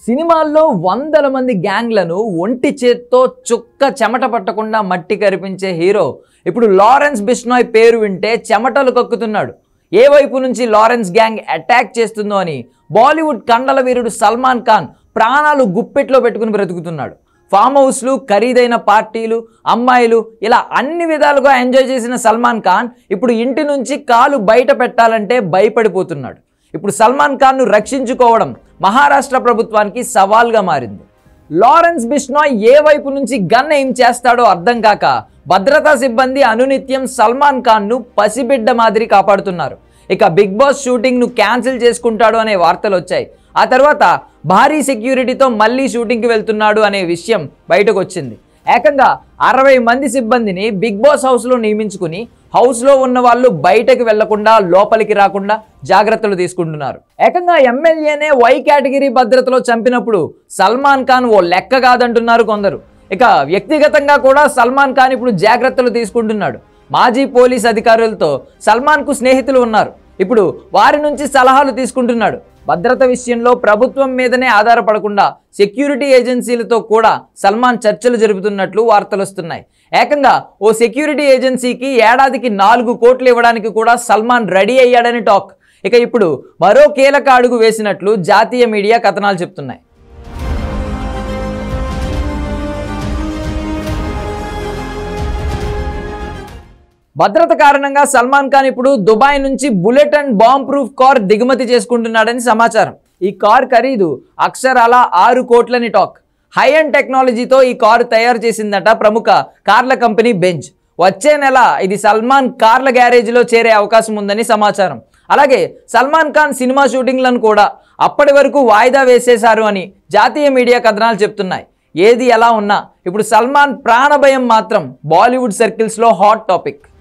సినిమాల్లో వందల మంది గ్యాంగ్లను ఒంటి చేత్తో చుక్క చెమట పట్టకుండా మట్టి కరిపించే హీరో ఇప్పుడు లారెన్స్ బిష్నాయ్ పేరు వింటే చెమటలు కక్కుతున్నాడు ఏ వైపు నుంచి లారెన్స్ గ్యాంగ్ అటాక్ చేస్తుందో అని బాలీవుడ్ కండల వీరుడు సల్మాన్ ఖాన్ ప్రాణాలు గుప్పెట్లో పెట్టుకుని బ్రతుకుతున్నాడు ఫామ్ హౌస్లు ఖరీదైన పార్టీలు అమ్మాయిలు ఇలా అన్ని విధాలుగా ఎంజాయ్ చేసిన సల్మాన్ ఖాన్ ఇప్పుడు ఇంటి నుంచి కాలు బయట పెట్టాలంటే భయపడిపోతున్నాడు ఇప్పుడు సల్మాన్ ఖాన్ను రక్షించుకోవడం మహారాష్ట్ర ప్రభుత్వానికి సవాల్గా మారింది లారెన్స్ బిష్నాయ్ ఏ వైపు నుంచి గన్ ఏం చేస్తాడో అర్థం కాక భద్రతా సిబ్బంది అనునిత్యం సల్మాన్ ఖాన్ను పసిబిడ్డ మాదిరి కాపాడుతున్నారు ఇక బిగ్ బాస్ షూటింగ్ను క్యాన్సిల్ చేసుకుంటాడు అనే వార్తలు వచ్చాయి ఆ తర్వాత భారీ సెక్యూరిటీతో మళ్ళీ షూటింగ్కి వెళ్తున్నాడు అనే విషయం బయటకు వచ్చింది ఏకంగా అరవై మంది సిబ్బందిని బిగ్ బాస్ హౌస్లో నియమించుకుని హౌస్లో ఉన్న వాళ్ళు బయటకు వెళ్లకుండా లోపలికి రాకుండా జాగ్రత్తలు తీసుకుంటున్నారు ఏకంగా ఎమ్మెల్యేనే వై కేటగిరీ భద్రతలో చంపినప్పుడు సల్మాన్ ఖాన్ ఓ లెక్క కాదంటున్నారు కొందరు ఇక వ్యక్తిగతంగా కూడా సల్మాన్ ఖాన్ ఇప్పుడు జాగ్రత్తలు తీసుకుంటున్నాడు మాజీ పోలీస్ అధికారులతో సల్మాన్కు స్నేహితులు ఉన్నారు ఇప్పుడు వారి నుంచి సలహాలు తీసుకుంటున్నాడు భద్రత విషయంలో ప్రభుత్వం మీదనే ఆధారపడకుండా సెక్యూరిటీ ఏజెన్సీలతో కూడా సల్మాన్ చర్చలు జరుపుతున్నట్లు వార్తలు వస్తున్నాయి ఏకంగా ఓ సెక్యూరిటీ ఏజెన్సీకి ఏడాదికి నాలుగు కోట్లు ఇవ్వడానికి కూడా సల్మాన్ రెడీ అయ్యాడని టాక్ ఇక ఇప్పుడు మరో కీలక అడుగు వేసినట్లు జాతీయ మీడియా కథనాలు చెప్తున్నాయి భద్రత కారణంగా సల్మాన్ ఖాన్ ఇప్పుడు దుబాయ్ నుంచి bullet and bomb proof car దిగుమతి చేసుకుంటున్నాడని సమాచారం ఈ కార్ ఖరీదు అక్షరాల ఆరు కోట్లని టాక్ హై అండ్ టెక్నాలజీతో ఈ కారు తయారు చేసిందట ప్రముఖ కార్ల కంపెనీ బెంజ్ వచ్చే నెల ఇది సల్మాన్ కార్ల గ్యారేజ్లో చేరే అవకాశం ఉందని సమాచారం అలాగే సల్మాన్ ఖాన్ సినిమా షూటింగ్లను కూడా అప్పటి వరకు వాయిదా వేసేశారు అని జాతీయ మీడియా కథనాలు చెప్తున్నాయి ఏది ఎలా ఉన్నా ఇప్పుడు సల్మాన్ ప్రాణభయం మాత్రం బాలీవుడ్ సర్కిల్స్లో హాట్ టాపిక్